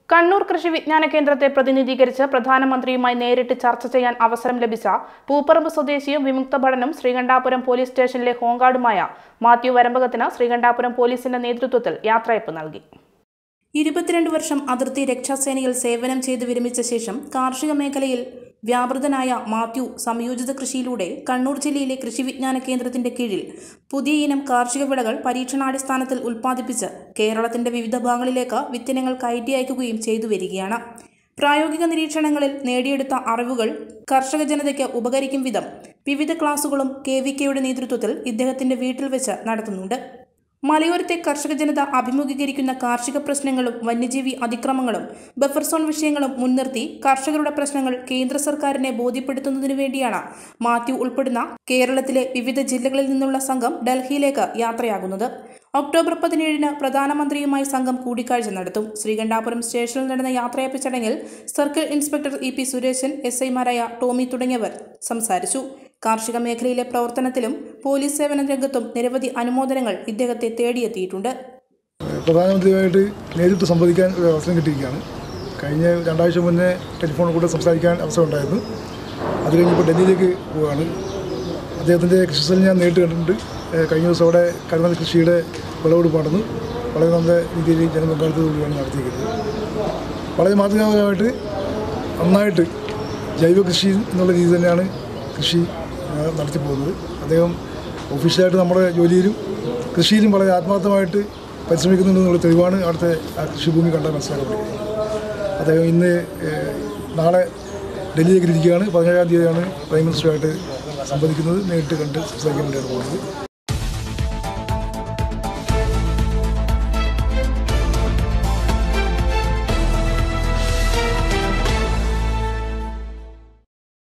കണ്ണൂർ കൃഷി വിജ്ഞാന കേന്ദ്രത്തെ പ്രതിനിധീകരിച്ച് പ്രധാനമന്ത്രിയുമായി നേരിട്ട് ചർച്ച ചെയ്യാൻ അവസരം ലഭിച്ച പൂപ്പറമ്പ് സ്വദേശിയും വിമുക്ത ഭടനും ശ്രീകണ്ഠാപുരം പോലീസ് സ്റ്റേഷനിലെ ഹോംഗാർഡുമായ മാത്യു വരമ്പകത്തിന് ശ്രീകണ്ഠാപുരം പോലീസിന്റെ നേതൃത്വത്തിൽ യാത്രയപ്പ് നൽകി ഇരുപത്തിരണ്ട് വർഷം അതിർത്തി രക്ഷാസേനയിൽ സേവനം ചെയ്തു വിരമിച്ച ശേഷം കാർഷിക മേഖലയിൽ വ്യാപൃതനായ മാത്യു സംയോജിത കൃഷിയിലൂടെ കണ്ണൂർ ജില്ലയിലെ കൃഷി വിജ്ഞാന കേന്ദ്രത്തിന്റെ കീഴിൽ പുതിയ ഇനം കാർഷിക വിളകൾ പരീക്ഷണാടിസ്ഥാനത്തിൽ ഉൽപ്പാദിപ്പിച്ച് കേരളത്തിന്റെ വിവിധ ഭാഗങ്ങളിലേക്ക് വിത്തിനങ്ങൾ കയറ്റി അയക്കുകയും ചെയ്തു വരികയാണ് പ്രായോഗിക നിരീക്ഷണങ്ങളിൽ നേടിയെടുത്ത അറിവുകൾ കർഷക ജനതയ്ക്ക് ഉപകരിക്കും വിധം വിവിധ ക്ലാസുകളും കെ വി കെയുടെ നേതൃത്വത്തിൽ ഇദ്ദേഹത്തിന്റെ വീട്ടിൽ വെച്ച് നടത്തുന്നുണ്ട് മലയോരത്തെ കർഷക ജനത അഭിമുഖീകരിക്കുന്ന കാർഷിക പ്രശ്നങ്ങളും വന്യജീവി അതിക്രമങ്ങളും ബഫർ സോൺ വിഷയങ്ങളും മുൻനിർത്തി കർഷകരുടെ പ്രശ്നങ്ങൾ കേന്ദ്ര സർക്കാരിനെ ബോധ്യപ്പെടുത്തുന്നതിനു വേണ്ടിയാണ് മാത്യു ഉൾപ്പെടുന്ന കേരളത്തിലെ വിവിധ ജില്ലകളിൽ നിന്നുള്ള സംഘം ഡൽഹിയിലേക്ക് യാത്രയാകുന്നത് ഒക്ടോബർ പതിനേഴിന് പ്രധാനമന്ത്രിയുമായി സംഘം കൂടിക്കാഴ്ച നടത്തും ശ്രീകണ്ഠാപുരം സ്റ്റേഷനിൽ നടന്ന യാത്രയപ്പ് ചടങ്ങിൽ circle inspector E P Suresan S ഐമാരായ ടോമി തുടങ്ങിയവർ സംസാരിച്ചു കാർഷിക മേഖലയിലെ പ്രവർത്തനത്തിലും പോലീസ് സേവന രംഗത്തും നിരവധി അനുമോദനങ്ങൾ ഇദ്ദേഹത്തെ തേടിയെത്തിയിട്ടുണ്ട് പ്രധാനമന്ത്രിയുമായിട്ട് നേരിട്ട് സംവദിക്കാൻ ഒരു അവസരം കിട്ടിയിരിക്കുകയാണ് കഴിഞ്ഞ രണ്ടാഴ്ച മുന്നേ ടെലിഫോണിൽ കൂടെ സംസാരിക്കാൻ അവസരം ഉണ്ടായിരുന്നു അത് കഴിഞ്ഞപ്പോൾ ഡൽഹിയിലേക്ക് പോവുകയാണ് അദ്ദേഹത്തിൻ്റെ കൃഷിസ്ഥലം ഞാൻ നേരിട്ട് കണ്ടിട്ടുണ്ട് ഏഹ് കഴിഞ്ഞ ദിവസം അവിടെ കരുണ കൃഷിയുടെ വിളവെടുപ്പ് നടന്നു വളരെ നല്ല രീതിയിൽ ജനപങ്കാളിത്തത്തോടുകൂടിയാണ് നടത്തിയിരിക്കുന്നത് വളരെ മാതൃകാപരമായിട്ട് നന്നായിട്ട് ജൈവ കൃഷി എന്നുള്ള രീതി തന്നെയാണ് കൃഷി ഏഹ് നടത്തി പോകുന്നത് അദ്ദേഹം ഒഫീഷ്യലായിട്ട് നമ്മുടെ ജോലിയിലും കൃഷിയിലും വളരെ ആത്മാർത്ഥമായിട്ട് പരിശ്രമിക്കുന്നുണ്ടെന്നുള്ള തെളിവാണ് അവിടുത്തെ ആ കൃഷിഭൂമി കണ്ടാൽ മനസ്സിലാക്കാൻ കഴിയുന്നത് അദ്ദേഹം ഇന്ന് ഏഹ്, നാളെ ഡൽഹിയിലേക്ക് ഇരിക്കുകയാണ് പതിനേഴാം തീയതിയാണ് പ്രൈം മിനിസ്റ്ററുമായിട്ട് സംവദിക്കുന്നത് നേരിട്ട് കണ്ട് സംസാരിക്കാൻ വേണ്ടിയാണ് പോകുന്നത്